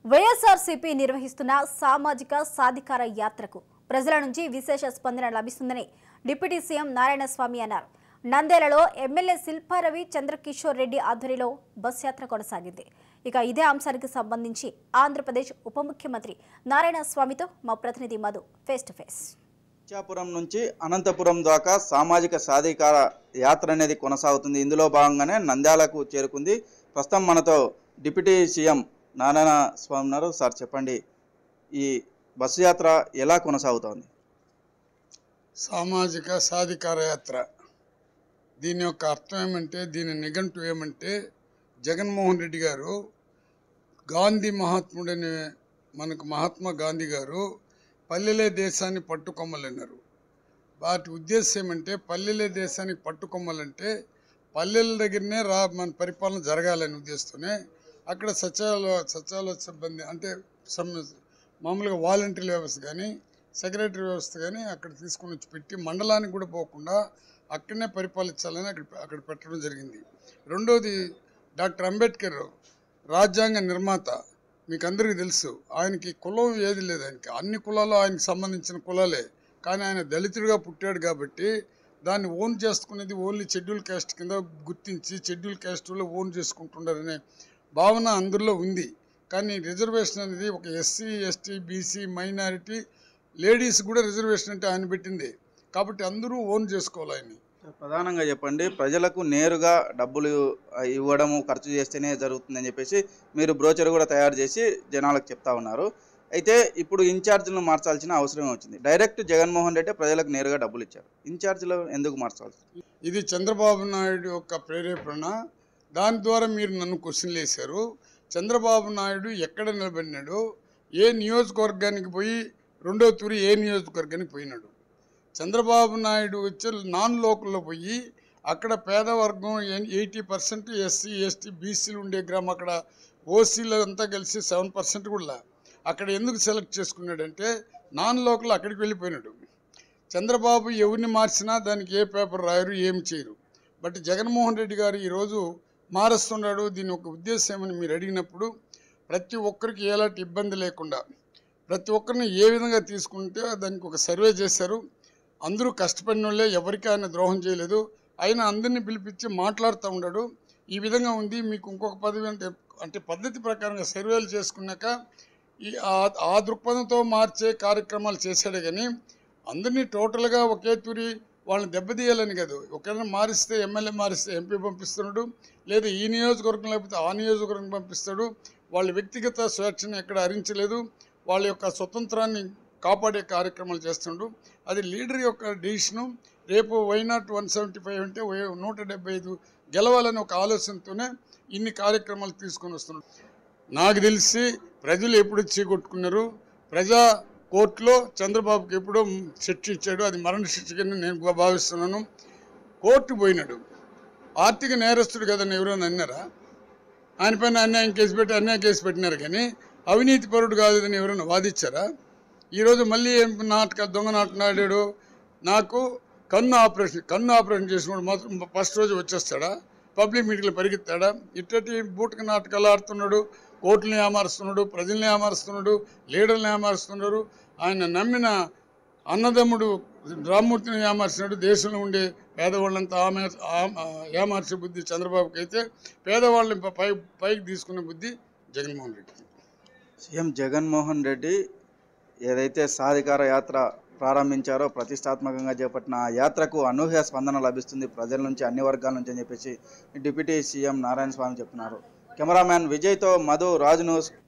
వైఎస్ఆర్సీపీ నిర్వహిస్తున్న సామాజిక సాధికార యాత్రకు ప్రజల నుంచి విశేష స్పందన లభిస్తుందని డిప్యూటీ సీఎం నారాయణస్వామి అన్నారు నంద్యాలలో ఎమ్మెల్యే శిల్పారవి చంద్రకిషోర్ రెడ్డి ఆధ్వర్యంలో బస్ యాత్ర కొనసాగింది ఇక ఇదే అంశానికి సంబంధించి ఆంధ్రప్రదేశ్ ఉప ముఖ్యమంత్రి నారాయణస్వామితో మా ప్రతినిధి Madhu face to face Ichchapuram నుంచి అనంతపురం దాకా సామాజిక సాధికార యాత్ర అనేది కొనసాగుతుంది ఇందులో భాగంగానే నంద్యాలకు చేరుకుంది ప్రస్తుతం మనతో డిప్యూటీ సీఎం నారాయణ స్వామి ఉన్నారు సార్ చెప్పండి ఈ బస్సు యాత్ర ఎలా కొనసాగుతోంది సామాజిక సాధికార యాత్ర దీని యొక్క అర్థం ఏమంటే దీని నిఘంటు ఏమంటే జగన్మోహన్ రెడ్డి గారు గాంధీ మహాత్ముడని మనకు మహాత్మా గాంధీ గారు పల్లెలే దేశాన్ని పట్టుకొమ్మలన్నారు వాటి ఉద్దేశం ఏమంటే పల్లెలే దేశానికి పట్టుకొమ్మలంటే పల్లెల దగ్గరనే రా మన పరిపాలన జరగాలనే ఉద్దేశంతోనే అక్కడ సచివాలయ సచివాలయ సిబ్బంది అంటే సమ్ మామూలుగా వాలంటీర్ వ్యవస్థ కానీ సెక్రటరీ వ్యవస్థ కానీ అక్కడ తీసుకుని వచ్చి పెట్టి మండలానికి కూడా పోకుండా అక్కడనే పరిపాలించాలని అక్కడ అక్కడ పెట్టడం జరిగింది రెండోది డాక్టర్ అంబేద్కర్ రాజ్యాంగ నిర్మాత మీకు అందరికీ తెలుసు ఆయనకి కులం ఏది లేదు ఆయనకి అన్ని కులాలు ఆయనకి సంబంధించిన కులాలే కానీ ఆయన దళితుడిగా పుట్టాడు కాబట్టి దాన్ని ఓన్ చేసుకునేది ఓన్లీ షెడ్యూల్ క్యాస్ట్ కింద గుర్తించి షెడ్యూల్ క్యాస్ట్లో ఓన్ చేసుకుంటున్నారనే భావన అందరిలో ఉంది కానీ రిజర్వేషన్ అనేది ఒక SC ST BC minority ladies కూడా రిజర్వేషన్ అంటే ఆయన పెట్టింది కాబట్టి అందరూ ఓన్ చేసుకోవాలి ఆయన్ని ప్రధానంగా చెప్పండి ప్రజలకు నేరుగా డబ్బులు ఆ, ఇవ్వడము ఖర్చు చేస్తేనే జరుగుతుందని చెప్పేసి మీరు బ్రోచర్ కూడా తయారు చేసి జనాలకు చెప్తా ఉన్నారు అయితే ఇప్పుడు ఇన్ఛార్జీలను మార్చాల్సిన అవసరం వచ్చింది డైరెక్ట్ జగన్మోహన్ రెడ్డి ప్రజలకు నేరుగా డబ్బులు ఇచ్చారు ఇన్ఛార్జీలు ఎందుకు మార్చాల్సి ఇది చంద్రబాబు నాయుడు యొక్క ప్రేరేపణ దాని ద్వారా మీరు నన్ను క్వశ్చన్లు వేశారు చంద్రబాబు నాయుడు ఎక్కడ నిలబడినాడు ఏ నియోజకవర్గానికి పోయి రెండో తూరి ఏ నియోజకవర్గానికి పోయినాడు చంద్రబాబు నాయుడు వచ్చి నాన్ లోకల్లో పోయి అక్కడ పేదవర్గం ఎయిటీ పర్సెంట్ ఎస్సీ ఎస్టీ బీసీలు ఉండే గ్రామం అక్కడ ఓసీలు అంతా కలిసి సెవెన్ పర్సెంట్ కూడా లే. అక్కడ ఎందుకు సెలెక్ట్ చేసుకున్నాడంటే నాన్ లోకల్ అక్కడికి వెళ్ళిపోయినాడు చంద్రబాబు ఎవరిని మార్చినా దానికి ఏ పేపర్ రాయరు ఏమి చేయరు బట్ జగన్మోహన్ రెడ్డి గారు ఈరోజు మారుస్తున్నాడు దీని ఒక ఉద్దేశం ఏమని మీరు అడిగినప్పుడు ప్రతి ఒక్కరికి ఎలాంటి ఇబ్బంది లేకుండా ప్రతి ఒక్కరిని ఏ విధంగా తీసుకుంటే దానికి ఒక సర్వే చేశారు అందరూ కష్టపడిన వాళ్ళే ఎవరికి ఆయన ద్రోహం చేయలేదు ఆయన అందరినీ పిలిపించి మాట్లాడుతూ ఉన్నాడు ఈ విధంగా ఉంది మీకు ఇంకొక పదవి అంటే అంటే పద్ధతి ప్రకారంగా సర్వేలు చేసుకున్నాక ఈ ఆ- ఆ దృక్పథంతో మార్చే కార్యక్రమాలు చేశాడే కానీ అందరినీ టోటల్గా ఒకే తూరి వాళ్ళని దెబ్బతీయాలని కాదు ఒకరిని మారిస్తే ఎమ్మెల్యే మారిస్తే ఎంపీ పంపిస్తున్నాడు లేదా ఈ నియోజకవర్గం లేకపోతే ఆ నియోజకవర్గం పంపిస్తాడు వాళ్ళ వ్యక్తిగత స్వేచ్ఛను ఎక్కడ హరించలేదు వాళ్ళ యొక్క స్వతంత్రాన్ని కాపాడే కార్యక్రమాలు చేస్తున్నాడు అది లీడర్ యొక్క డిసిషను రేపు why not one seventy five అంటే వై- నూట డెబ్బై ఐదు గెలవాలని ఒక ఆలోచనతోనే ఇన్ని కార్యక్రమాలు తీసుకొని వస్తున్నాడు నాకు తెలిసి ప్రజలు ఎప్పుడు చీకొట్టుకున్నారు ప్రజా కోర్టులో చంద్రబాబుకి ఎప్పుడో శిక్ష ఇచ్చాడు అది మరణ శిక్ష కింద నేను భావిస్తున్నాను కోర్టు పోయినాడు ఆర్థిక నేరస్తుడు కదని ఎవరైనా అన్నారా ఆయన పైన అన్యాయం కేసు పెట్టి అన్యాయం కేసు పెట్టినారు కానీ అవినీతి పరుడు కాదని ఎవరైనా వాదించారా ఈరోజు మళ్ళీ ఏం నాటక దొంగ నాటకం ఆడాడు నాకు కన్ను ఆపరేషన్ కన్ను ఆపరేషన్ చేసినప్పుడు మాత్రం ఫస్ట్ రోజు వచ్చేస్తాడా పబ్లిక్ మీటింగ్లో పరిగెత్తాడా ఇట్టటి బూటక నాటకాలు ఆడుతున్నాడు కోర్టుని ఏమారుస్తున్నాడు ప్రజల్ని ఏమారుస్తున్నాడు లీడర్ని ఏమారుస్తున్నారు ఆయన నమ్మిన అన్నదమ్ముడు రామ్మూర్తిని ఏమార్చినాడు దేశంలో ఉండే పేదవాళ్ళంతా ఆమె ఆమె- ఏమార్చే బుద్ధి చంద్రబాబుకి అయితే పేదవాళ్ళని ప- పై పైకి తీసుకునే బుద్ధి జగన్మోహన్ రెడ్డికి సీఎం జగన్మోహన్ రెడ్డి ఏదైతే సాధికార యాత్ర ప్రారంభించారో ప్రతిష్టాత్మకంగా చేపట్టిన ఆ యాత్రకు అనూహ్య స్పందన లభిస్తుంది ప్రజల నుంచి అన్ని వర్గాల నుంచి అని చెప్పేసి డిప్యూటీ సీఎం నారాయణ స్వామి చెప్తున్నారు కెమెరామ్యాన్ విజయ్తో మధు రాజు న్యూస్